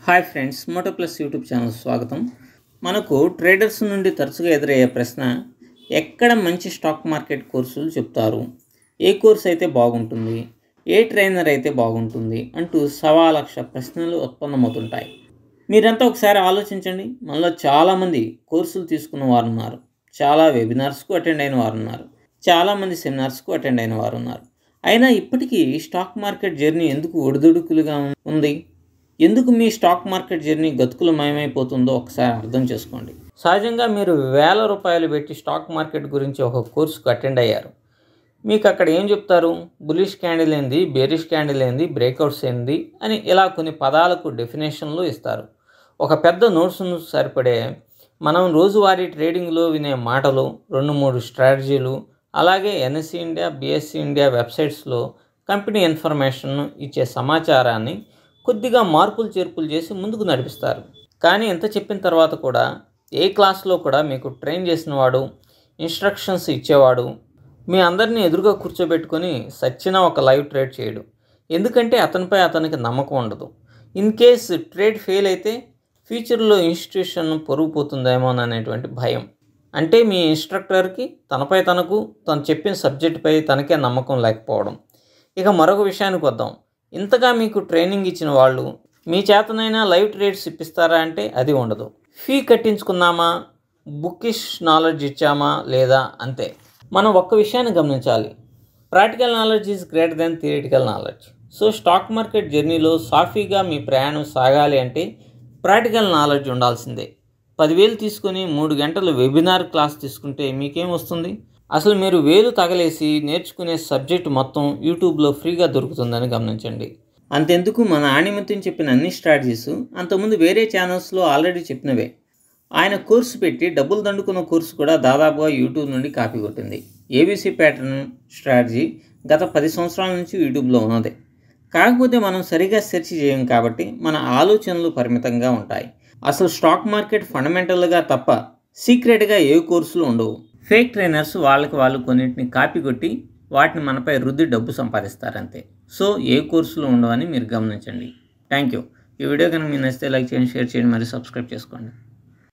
hi friends Moto plus YouTube channel స్వాగతం మనకు traders నుండి తరచుగా ఎదురయ్యే ప్రశ్న ఎక్కడ మంచి స్టాక్ మార్కెట్ కోర్సులు చెప్తారు ఏ కోర్స్ అయితే బాగుంటుంది ఏ ట్రైనర్ అయితే బాగుంటుంది అంటూ సవా లక్ష ప్రశ్నలు ఉత్పన్నమవుతుంటాయి మీరంతా ఒకసారి ఆలోచించండి మనలో చాలామంది కోర్సులు తీసుకున్న వారు ఉన్నారు చాలా వెబినార్స్కు అటెండ్ అయిన వారు ఉన్నారు చాలామంది సెమినార్స్కు అటెండ్ అయిన వారు ఉన్నారు అయినా ఇప్పటికీ స్టాక్ మార్కెట్ జర్నీ ఎందుకు ఒడిదుడుకులుగా ఉంది ఎందుకు మీ స్టాక్ మార్కెట్ జర్నీ గతుకులమయమైపోతుందో ఒకసారి అర్థం చేసుకోండి సహజంగా మీరు వేల రూపాయలు పెట్టి స్టాక్ మార్కెట్ గురించి ఒక కోర్సుకు అటెండ్ అయ్యారు మీకు అక్కడ ఏం చెప్తారు బులిష్ క్యాండిల్ ఏంది బేరిష్ క్యాండిల్ ఏంది బ్రేక్అవుట్స్ ఏంది అని ఇలా కొన్ని పదాలకు డెఫినేషన్లు ఇస్తారు ఒక పెద్ద నోట్స్ను సరిపడే మనం రోజువారీ ట్రేడింగ్లో వినే మాటలు రెండు మూడు స్ట్రాటజీలు అలాగే ఎన్ఎస్సి ఇండియా బిఎస్సి ఇండియా వెబ్సైట్స్లో కంపెనీ ఇన్ఫర్మేషన్ ఇచ్చే సమాచారాన్ని కొద్దిగా మార్పులు చేర్పులు చేసి ముందుకు నడిపిస్తారు కానీ ఎంత చెప్పిన తర్వాత కూడా ఏ క్లాస్లో కూడా మీకు ట్రైన్ చేసిన వాడు ఇన్స్ట్రక్షన్స్ ఇచ్చేవాడు మీ అందరినీ ఎదురుగా కూర్చోబెట్టుకొని సచ్చిన ఒక లైవ్ ట్రేడ్ చేయడు ఎందుకంటే అతనిపై అతనికి నమ్మకం ఉండదు ఇన్ కేస్ ట్రేడ్ ఫెయిల్ అయితే ఫ్యూచర్లో ఇన్స్టిట్యూషన్ పొరుగుపోతుందేమో అనేటువంటి భయం అంటే మీ ఇన్స్ట్రక్టర్కి తనపై తనకు తను చెప్పిన సబ్జెక్టుపై తనకే నమ్మకం లేకపోవడం ఇక మరొక విషయానికి వద్దాం ఇంతగా మీకు ట్రైనింగ్ ఇచ్చిన వాళ్ళు మీ చేతనైనా లైవ్ ట్రేడ్స్ ఇప్పిస్తారా అంటే అది ఉండదు ఫీ కట్టించుకున్నామా బుక్కిష్ నాలెడ్జ్ ఇచ్చామా లేదా అంతే మనం ఒక్క విషయాన్ని గమనించాలి practical knowledge is greater than theoretical knowledge so stock market జర్నీలో సాఫీగా మీ ప్రయాణం సాగాలి అంటే ప్రాక్టికల్ నాలెడ్జ్ ఉండాల్సిందే పదివేలు తీసుకొని మూడు గంటలు వెబినార్ క్లాస్ తీసుకుంటే మీకేం వస్తుంది అసలు మీరు వేలు తగలేసి నేర్చుకునే సబ్జెక్ట్ మొత్తం యూట్యూబ్లో ఫ్రీగా దొరుకుతుందని గమనించండి అంతెందుకు మన ఆణిమత్యం చెప్పిన అన్ని స్ట్రాటజీస్ అంతకుముందు వేరే ఛానల్స్లో ఆల్రెడీ చెప్పినవే ఆయన కోర్సు పెట్టి డబ్బులు దండుకున్న కోర్సు కూడా దాదాపుగా యూట్యూబ్ నుండి కాపీ కొట్టింది ఏబీసీ ప్యాటర్న్ స్ట్రాటజీ గత పది సంవత్సరాల నుంచి యూట్యూబ్లో ఉన్నదే కాకపోతే మనం సరిగా సెర్చ్ చేయం కాబట్టి మన ఆలోచనలు పరిమితంగా ఉంటాయి అసలు స్టాక్ మార్కెట్ ఫండమెంటల్గా తప్ప సీక్రెట్గా ఏ కోర్సులు ఉండవు ఫేక్ ట్రైనర్స్ వాళ్ళకి వాళ్ళు కొన్నింటిని కాపీ కొట్టి వాటిని మనపై రుద్ది డబ్బు సంపాదిస్తారంతే సో ఏ కోర్సులు ఉండవని మీరు గమనించండి థ్యాంక్ యూ ఈ వీడియో కనుక మీరు నచ్చితే లైక్ చేయండి షేర్ చేయండి మరియు సబ్స్క్రైబ్ చేసుకోండి